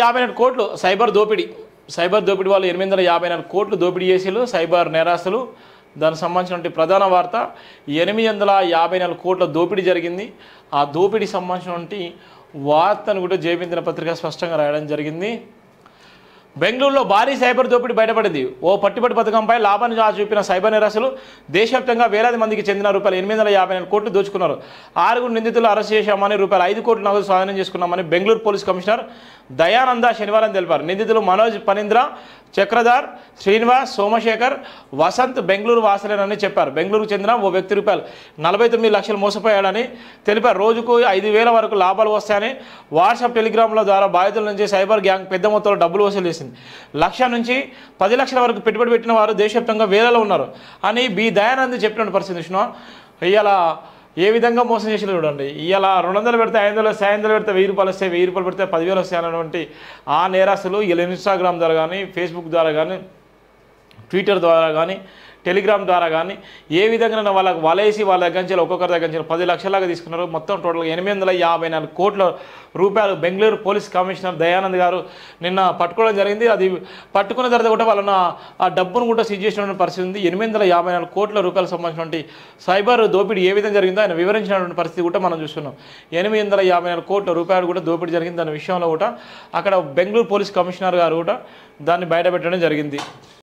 యాభై నాలుగు కోట్లు సైబర్ దోపిడీ సైబర్ దోపిడీ వాళ్ళు ఎనిమిది వందల యాభై నాలుగు కోట్లు దోపిడీ చేసిలు సైబర్ నేరస్తులు దానికి సంబంధించినటువంటి ప్రధాన వార్త ఎనిమిది వందల యాభై నాలుగు కోట్ల దోపిడీ జరిగింది ఆ దోపిడీ సంబంధించినటువంటి వార్తను కూడా జయబిందిన పత్రిక స్పష్టంగా రాయడం జరిగింది బెంగళూరులో భారీ సైబర్ దోపిడీ బయటపడింది ఓ పట్టుబడి పథకంపై లాభాన్ని ఆశ చూపిన సైబర్ నేరస్తులు దేశవ్యాప్తంగా వేలాది మందికి చెందిన రూపాయలు ఎనిమిది వందల యాభై నాలుగు కోట్లు దోచుకున్నారు ఆరుగురు నిందితులు అరెస్ట్ చేశామని రూపాయలు ఐదు కోట్ల నగదు స్వాధీనం చేసుకున్నామని బెంగళూరు పోలీస్ కమిషనర్ దయానంద శనివారం తెలిపారు నిందితులు మనోజ్ పనీంద్ర చక్రధార్ శ్రీనివాస్ సోమశేఖర్ వసంత్ బెంగళూరు వాసులేనని చెప్పారు బెంగళూరుకు చెందిన ఓ వ్యక్తి రూపాయలు నలభై తొమ్మిది లక్షలు మోసపోయాడని తెలిపారు రోజుకు ఐదు వేల వరకు లాభాలు వస్తాయని వాట్సాప్ టెలిగ్రామ్ల ద్వారా బాధితుల నుంచి సైబర్ గ్యాంగ్ పెద్ద మొత్తంలో డబ్బులు వసూలు చేసింది లక్ష నుంచి పది లక్షల వరకు పెట్టుబడి పెట్టిన వారు దేశవ్యాప్తంగా వేలలో ఉన్నారు అని బి దయానంద్ చెప్పిన పరిస్థితి విష్ణు ఇవాళ ఏ విధంగా మోసం చేసిన చూడండి ఇవాళ రెండు వందలు పెడితే ఐదు వందలు వస్తాయి ఐదు వందలు పెడితే వెయ్యి రూపాయలు వస్తాయి వెయ్యి రూపాయలు పెడితే పదివేలు వస్తాయి అన్నటువంటి ఆ నేరస్తులు ఇలా ఇన్స్టాగ్రామ్ ద్వారా కానీ ఫేస్బుక్ ద్వారా కానీ ట్విట్టర్ ద్వారా కానీ టెలిగ్రామ్ ద్వారా కానీ ఏ విధంగా వాళ్ళకి వలేసి వాళ్ళ దగ్గర నుంచి ఒక్కొక్కరి దగ్గర నుంచి పది లక్షలాగా తీసుకున్నారు మొత్తం టోటల్గా ఎనిమిది వందల యాభై నాలుగు కోట్ల రూపాయలు బెంగళూరు పోలీస్ కమిషనర్ దయానంద్ గారు నిన్న పట్టుకోవడం జరిగింది అది పట్టుకున్న తర్వాత కూడా వాళ్ళని ఆ డబ్బును కూడా సీజ్ చేసినటువంటి పరిస్థితి ఉంది ఎనిమిది వందల యాభై నాలుగు కోట్ల రూపాయలకు సంబంధించినటువంటి సైబర్ దోపిడీ ఏ విధంగా జరిగిందో ఆయన వివరించినటువంటి పరిస్థితి కూడా మనం చూస్తున్నాం ఎనిమిది వందల యాభై నాలుగు కోట్ల రూపాయలు కూడా దోపిడీ జరిగింది దాని విషయంలో కూడా అక్కడ బెంగళూరు పోలీస్ కమిషనర్ గారు కూడా దాన్ని బయటపెట్టడం జరిగింది